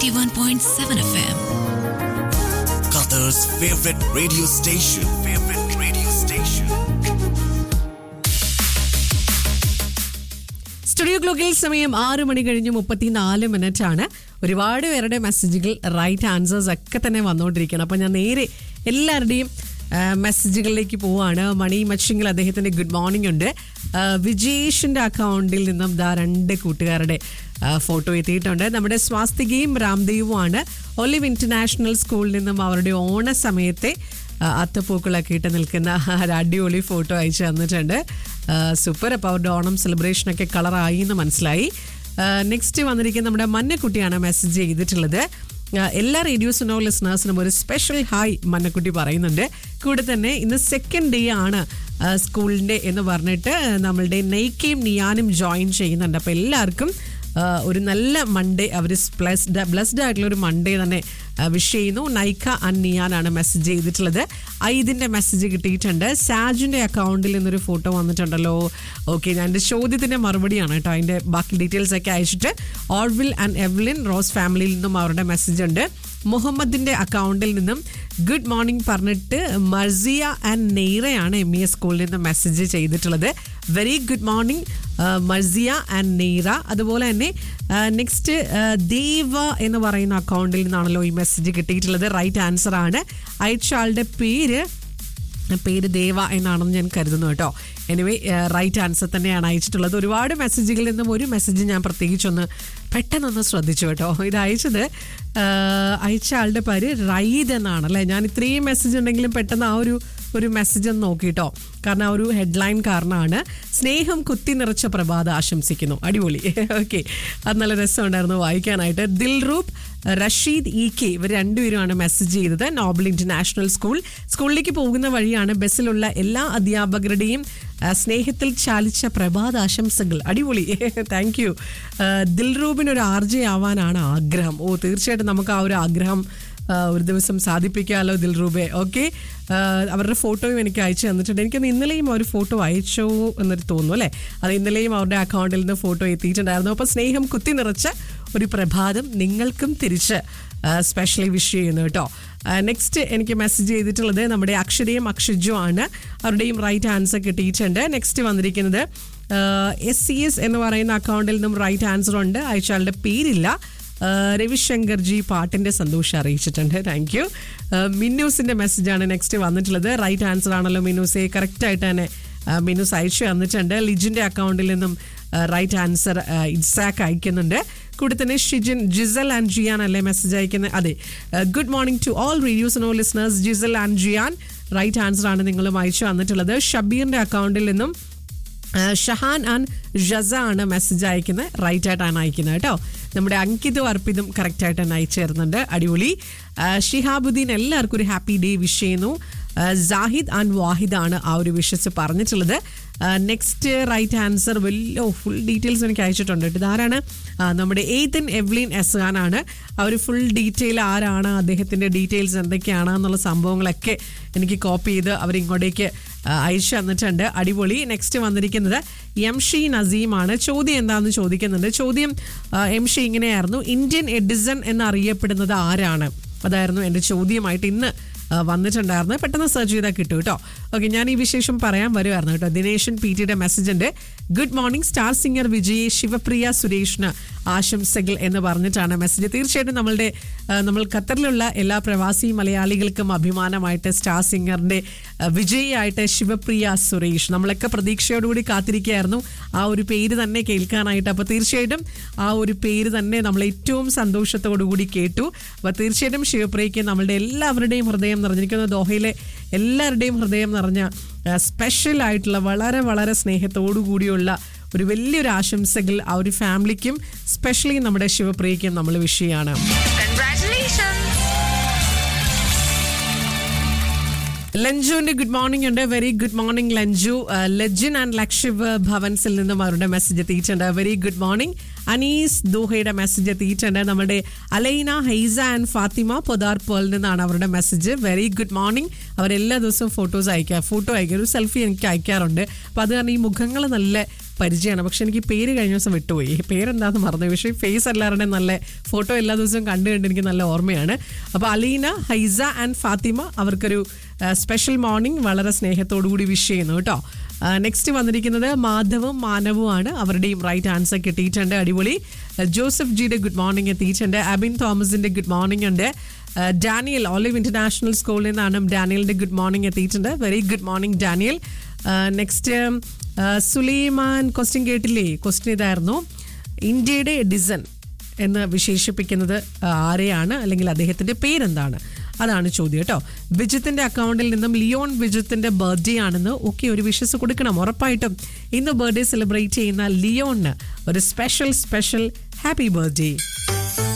91.7 FM. Qatar's favorite radio station. Favorite radio station. Studio ക്ലോക്കിൽ സമയം ആറ് മണി കഴിഞ്ഞ് മുപ്പത്തിനാല് മിനിറ്റ് ആണ് ഒരുപാട് പേരുടെ മെസ്സേജുകൾ റൈറ്റ് ആൻസേഴ്സ് ഒക്കെ തന്നെ വന്നുകൊണ്ടിരിക്കുകയാണ് അപ്പോൾ ഞാൻ നേരെ എല്ലാവരുടെയും ആ, മെസ്സേജുകളിലേക്ക് പോവാണ് മണി മച്ചിങ്ങിൽ അദ്ദേഹത്തിൻ്റെ ഗുഡ് മോർണിംഗ് ഉണ്ട് ആ, വിജേഷിൻ്റെ അക്കൗണ്ടിൽ നിന്നും ദാ രണ്ട് കൂട്ടുകാരുടെ ആ, ഫോട്ടോ എത്തിയിട്ടുണ്ട് നമ്മുടെ സ്വാസ്തികയും രാംദേവുമാണ് ഒലിവ് ഇൻ്റർനാഷണൽ സ്കൂളിൽ നിന്നും അവരുടെ ഓണ സമയത്തെ ആ, അത്തപ്പൂക്കളൊക്കെ ഇട്ട് നിൽക്കുന്ന ഒരു അടിപൊളി ഫോട്ടോ അയച്ചു തന്നിട്ടുണ്ട് സൂപ്പർ അപ്പോൾ അവരുടെ ഓണം സെലിബ്രേഷനൊക്കെ കളറായി എന്ന് മനസ്സിലായി നെക്സ്റ്റ് വന്നിരിക്കുന്ന നമ്മുടെ മന്നക്കുട്ടിയാണ് മെസ്സേജ് ചെയ്തിട്ടുള്ളത് ആ, എല്ലാ റേഡിയോ സുനോ ലിസണേഴ്സിനും ഒരു സ്പെഷ്യൽ ഹായ് മന്നക്കുട്ടി പറയുന്നുണ്ട് കൂടെ തന്നെ ഇന്ന് സെക്കൻഡ് ഡേ ആണ് ആ, സ്കൂളിൻ്റെ എന്ന് പറഞ്ഞിട്ട് നമ്മളുടെ നെയ്ക്കയും നിയാനും ജോയിൻ ചെയ്യുന്നുണ്ട് അപ്പോൾ എല്ലാവർക്കും ആ, ഒരു നല്ല മൺഡേ അവർ ബ്ലസ്ഡ് ബ്ലസ്ഡ് ആയിട്ടുള്ള ഒരു മൺഡേ തന്നെ വിഷ് ചെയ്യുന്നു നൈക്ക അന്നിയാനാണ് മെസ്സേജ് ചെയ്തിട്ടുള്ളത് ഐദിൻ്റെ മെസ്സേജ് കിട്ടിയിട്ടുണ്ട് സാജിൻ്റെ അക്കൗണ്ടിൽ നിന്നൊരു ഫോട്ടോ വന്നിട്ടുണ്ടല്ലോ ഓക്കെ ഞാൻ എൻ്റെ ചോദ്യത്തിൻ്റെ മറുപടിയാണ് കേട്ടോ അതിൻ്റെ ബാക്കി ഡീറ്റെയിൽസ് ഒക്കെ അയച്ചിട്ട് ഓർവിൽ ആൻഡ് എവ്ലിൻ റോസ് ഫാമിലിയിൽ നിന്നും അവരുടെ മെസ്സേജ് ഉണ്ട് മുഹമ്മദിൻ്റെ അക്കൗണ്ടിൽ നിന്നും ഗുഡ് മോർണിംഗ് പറഞ്ഞിട്ട് മർസിയ ആൻഡ് നെയ്റയാണ് എം ഇ എസ് സ്കൂളിൽ നിന്ന് മെസ്സേജ് ചെയ്തിട്ടുള്ളത് very good morning Marsiya and Neyra അതുപോലെ തന്നെ നെക്സ്റ്റ് ദേവ എന്ന് പറയുന്ന അക്കൗണ്ടിൽ നിന്നാണല്ലോ ഈ മെസ്സേജ് കിട്ടിയിട്ടുള്ളത് റൈറ്റ് ആൻസർ ആണ് അയച്ച ആളുടെ പേര് പേര് ദേവ എന്നാണെന്ന് ഞാൻ കരുതുന്നു കേട്ടോ എനിവേ റൈറ്റ് ആൻസർ തന്നെയാണ് അയച്ചിട്ടുള്ളത് ഒരുപാട് മെസ്സേജുകളിൽ നിന്നും ഒരു മെസ്സേജ് ഞാൻ പ്രത്യേകിച്ചൊന്ന് പെട്ടെന്നൊന്ന് ശ്രദ്ധിച്ചു കേട്ടോ ഇത് അയച്ചത് ആ, അയച്ച ആളുടെ പേര് റൈദ് എന്നാണ് അല്ലേ ഞാൻ ഇത്രയും മെസ്സേജ് ഉണ്ടെങ്കിലും പെട്ടെന്ന് ആ ഒരു ഒരു മെസ്സേജ് ഒന്ന് നോക്കിട്ടോ കാരണം ആ ഒരു ഹെഡ്ലൈൻ കാരണമാണ് സ്നേഹം കുത്തി നിറച്ച പ്രഭാത ആശംസിക്കുന്നു അടിപൊളി ഓക്കെ അത് നല്ല രസമുണ്ടായിരുന്നു വായിക്കാനായിട്ട് ദിൽറൂപ് റഷീദ് ഇ കെ ഇവർ രണ്ടുപേരുമാണ് മെസ്സേജ് ചെയ്തത് നോബൽ ഇന്റർനാഷണൽ സ്കൂൾ സ്കൂളിലേക്ക് പോകുന്ന വഴിയാണ് ബസ്സിലുള്ള എല്ലാ അധ്യാപകരുടെയും ആ, സ്നേഹത്തിൽ ചാലിച്ച പ്രഭാത ആശംസകൾ അടിപൊളി താങ്ക് യു ദിൽറൂബിന് ഒരു ആർ ജെ ആവാനാണ് ആഗ്രഹം ഓ തീർച്ചയായിട്ടും നമുക്ക് ആ ഒരു ആഗ്രഹം ആ, ഒരു ദിവസം സാധിപ്പിക്കാമല്ലോ ദിൽറൂബെ ഓക്കെ അവരുടെ ഫോട്ടോയും എനിക്ക് അയച്ചു തന്നിട്ടുണ്ട് എനിക്കൊന്ന് ഇന്നലെയും ഒരു ഫോട്ടോ അയച്ചോ എന്നൊരു തോന്നുന്നു അല്ലേ അത് ഇന്നലെയും അവരുടെ അക്കൗണ്ടിൽ നിന്ന് ഫോട്ടോ എത്തിയിട്ടുണ്ടായിരുന്നു അപ്പോൾ സ്നേഹം കുത്തി നിറച്ച ഒരു പ്രഭാതം നിങ്ങൾക്കും തിരിച്ച് സ്പെഷ്യലി വിഷ് ചെയ്യുന്നു കേട്ടോ നെക്സ്റ്റ് എനിക്ക് മെസ്സേജ് ചെയ്തിട്ടുള്ളത് നമ്മുടെ അക്ഷരയും അക്ഷജും ആണ് അവരുടെയും റൈറ്റ് ആൻസർ കിട്ടിയിട്ടുണ്ട് നെക്സ്റ്റ് വന്നിരിക്കുന്നത് എസ് സി എസ് എന്ന് പറയുന്ന അക്കൗണ്ടിൽ നിന്നും റൈറ്റ് ആൻസർ ഉണ്ട് അയച്ചാളുടെ പേരില്ല ആ, രവിശങ്കർ ജി പാട്ടിന്റെ സന്തോഷം അറിയിച്ചിട്ടുണ്ട് താങ്ക് യു മിന്നൂസിന്റെ മെസ്സേജാണ് നെക്സ്റ്റ് വന്നിട്ടുള്ളത് റൈറ്റ് ആൻസർ ആണല്ലോ മിന്നൂസെ കറക്റ്റ് ആയിട്ട് തന്നെ ആ, മിന്നൂസ് അയച്ചു തന്നിട്ടുണ്ട് ലിജിന്റെ അക്കൗണ്ടിൽ നിന്നും റൈറ്റ് ആൻസർ ഇറ്റ്സാക്ക് അയക്കുന്നുണ്ട് കൂടെ തന്നെ ഷിജിൻ ജിസൽ ആൻഡ് ജിയാൻ അല്ലേ മെസ്സേജ് അയക്കുന്നത് അതെ good morning to all radios no listeners Jisal and Jiyan right answer ആണ് നിങ്ങളും അയച്ചു തന്നിട്ടുള്ളത് ഷബീറിന്റെ അക്കൗണ്ടിൽ നിന്നും ആ, ഷഹാൻ ആൻഡ് ഷസ ആണ് മെസ്സേജ് അയക്കുന്നത് റൈറ്റ് ആയിട്ടാണ് അയക്കുന്നത് കേട്ടോ നമ്മുടെ അങ്കിതും അർപ്പിതും കറക്റ്റ് ആയിട്ട് തന്നെ അയച്ചു തരുന്നുണ്ട് അടിപൊളി ആ, ഷിഹാബുദ്ദീൻ എല്ലാവർക്കും ഒരു ഹാപ്പി ഡേ വിഷ് ചെയ്യുന്നു ആ, സാഹിദ് ആൻഡ് വാഹിദ് ആണ് ആ ഒരു വിഷസ് പറഞ്ഞിട്ടുള്ളത് നെക്സ്റ്റ് റൈറ്റ് ആൻസർ വലിയ ഫുൾ ഡീറ്റെയിൽസ് എനിക്ക് അയച്ചിട്ടുണ്ട് കേട്ടോ ഇതാരാണ് ആ, നമ്മുടെ എയ്തൻ എവ്ലിൻ എസ്ഹാൻ ആണ് ആ ഒരു ഫുൾ ഡീറ്റെയിൽ ആരാണ് അദ്ദേഹത്തിൻ്റെ ഡീറ്റെയിൽസ് എന്തൊക്കെയാണ് എന്നുള്ള സംഭവങ്ങളൊക്കെ എനിക്ക് കോപ്പി ചെയ്ത് അവരിങ്ങോട്ടേക്ക് ആ, അയച്ചു തന്നിട്ടുണ്ട് അടിപൊളി നെക്സ്റ്റ് വന്നിരിക്കുന്നത് എം ഷി നസീമാണ് ചോദ്യം എന്താണെന്ന് ചോദിക്കുന്നുണ്ട് ചോദ്യം ആ, എം ഷി ഇങ്ങനെയായിരുന്നു ഇന്ത്യൻ എഡിസൺ എന്നറിയപ്പെടുന്നത് ആരാണ് അതായിരുന്നു എൻ്റെ ചോദ്യമായിട്ട് ഇന്ന് ആ, വന്നിട്ടുണ്ടായിരുന്നു പെട്ടെന്ന് സെർച്ച് ചെയ്താൽ കിട്ടും കേട്ടോ ഓക്കെ ഞാൻ ഈ വിശേഷം പറയാൻ വരുമായിരുന്നു കേട്ടോ ദിനേശൻ പി ടിയുടെ മെസ്സേജ് ഉണ്ട് good morning star singer Vijay Shivapriya സുരേഷിന് ആശംസകൾ എന്ന് പറഞ്ഞിട്ടാണ് മെസ്സേജ് തീർച്ചയായിട്ടും നമ്മളുടെ ആ, നമ്മൾ ഖത്തറിലുള്ള എല്ലാ പ്രവാസി മലയാളികൾക്കും അഭിമാനമായിട്ട് സ്റ്റാർ സിംഗറിന്റെ ആ, വിജയിയായിട്ട് ശിവപ്രിയ സുരേഷ് നമ്മളൊക്കെ പ്രതീക്ഷയോടുകൂടി കാത്തിരിക്കുകയായിരുന്നു ആ ഒരു പേര് തന്നെ കേൾക്കാനായിട്ട് അപ്പോൾ തീർച്ചയായിട്ടും ആ ഒരു പേര് തന്നെ നമ്മൾ ഏറ്റവും സന്തോഷത്തോടു കൂടി കേട്ടു അപ്പോൾ തീർച്ചയായിട്ടും ശിവപ്രിയയ്ക്ക് നമ്മളുടെ എല്ലാവരുടെയും ഹൃദയം നിറഞ്ഞിരിക്കുന്ന ദോഹയിലെ എല്ലാവരുടെയും ഹൃദയം നിറഞ്ഞ സ്പെഷ്യൽ ആയിട്ടുള്ള വളരെ വളരെ സ്നേഹത്തോടു കൂടിയുള്ള ഒരു വലിയൊരു ആശംസകൾ ആ ഒരു ഫാമിലിക്കും സ്പെഷ്യലി നമ്മുടെ ശിവപ്രിയയ്ക്കും നമ്മൾ വിഷ് ചെയ്യാണ് ലഞ്ചുവിന്റെ ഗുഡ് മോർണിംഗ് ഉണ്ട് very good morning Lanchu Lajin and Lakshiv ഭവൻസിൽ നിന്നും അവരുടെ മെസ്സേജ് എത്തിയിട്ടുണ്ട് വെരി ഗുഡ് മോർണിംഗ് അനീസ് ദോഹയുടെ മെസ്സേജ് എത്തിയിട്ടുണ്ട് നമ്മുടെ അലൈന ഹൈസ ആൻഡ് ഫാത്തിമ പൊതാർ പേളിൽ നിന്നാണ് അവരുടെ മെസ്സേജ് വെരി ഗുഡ് മോർണിംഗ് അവരെല്ലാ ദിവസവും ഫോട്ടോസ് അയക്കുക ഫോട്ടോ അയക്കുക ഒരു സെൽഫി എനിക്ക് അയക്കാറുണ്ട് അപ്പോൾ അത് കാരണം ഈ മുഖങ്ങൾ നല്ല പരിചയമാണ് പക്ഷെ എനിക്ക് പേര് കഴിഞ്ഞ ദിവസം വിട്ടുപോയി പേരെന്താന്ന് മറന്നു പക്ഷേ ഫേസ് എല്ലാവരുടെയും നല്ല ഫോട്ടോ എല്ലാ ദിവസവും കണ്ടു കണ്ട് എനിക്ക് നല്ല ഓർമ്മയാണ് അപ്പോൾ അലീന ഹൈസ ആൻഡ് ഫാത്തിമ അവർക്കൊരു സ്പെഷ്യൽ മോർണിംഗ് വളരെ സ്നേഹത്തോടു കൂടി വിഷ് ചെയ്യുന്നു കേട്ടോ നെക്സ്റ്റ് വന്നിരിക്കുന്നത് മാധവും മാനവുമാണ് അവരുടെയും റൈറ്റ് ആൻസർ കിട്ടിയിട്ടുണ്ട് അടിപൊളി ആ, ജോസഫ് ജിയുടെ ഗുഡ് മോർണിംഗ് എത്തിയിട്ടുണ്ട് അബിൻ തോമസിന്റെ ഗുഡ് മോർണിംഗ് ഉണ്ട് ആ, ഡാനിയൽ ഓലിവ് ഇന്റർനാഷണൽ സ്കൂളിൽ നിന്നാണ് ഡാനിയലിന്റെ ഗുഡ് മോർണിംഗ് എത്തിയിട്ടുണ്ട് very good morning Daniel next Sulaiman question കേട്ടില്ലേ ക്വസ്റ്റ്യൻ ഇതായിരുന്നു ഇന്ത്യയുടെ ഡിസൻ എന്ന് വിശേഷിപ്പിക്കുന്നത് ആരെയാണ് അല്ലെങ്കിൽ അദ്ദേഹത്തിന്റെ പേരെന്താണ് അതാണ് ചോദ്യം കേട്ടോ വിജിത്തിന്റെ അക്കൗണ്ടിൽ നിന്നും ലിയോൺ വിജിത്തിന്റെ ബർത്ത്ഡേ ആണെന്ന് ഒക്കെ ഒരു വിശ്വസ് കൊടുക്കണം ഉറപ്പായിട്ടും ഇന്ന് ബർത്ത്ഡേ സെലിബ്രേറ്റ് ചെയ്യുന്ന ലിയോണിന് ഒരു സ്പെഷ്യൽ സ്പെഷ്യൽ ഹാപ്പി ബർത്ത്ഡേ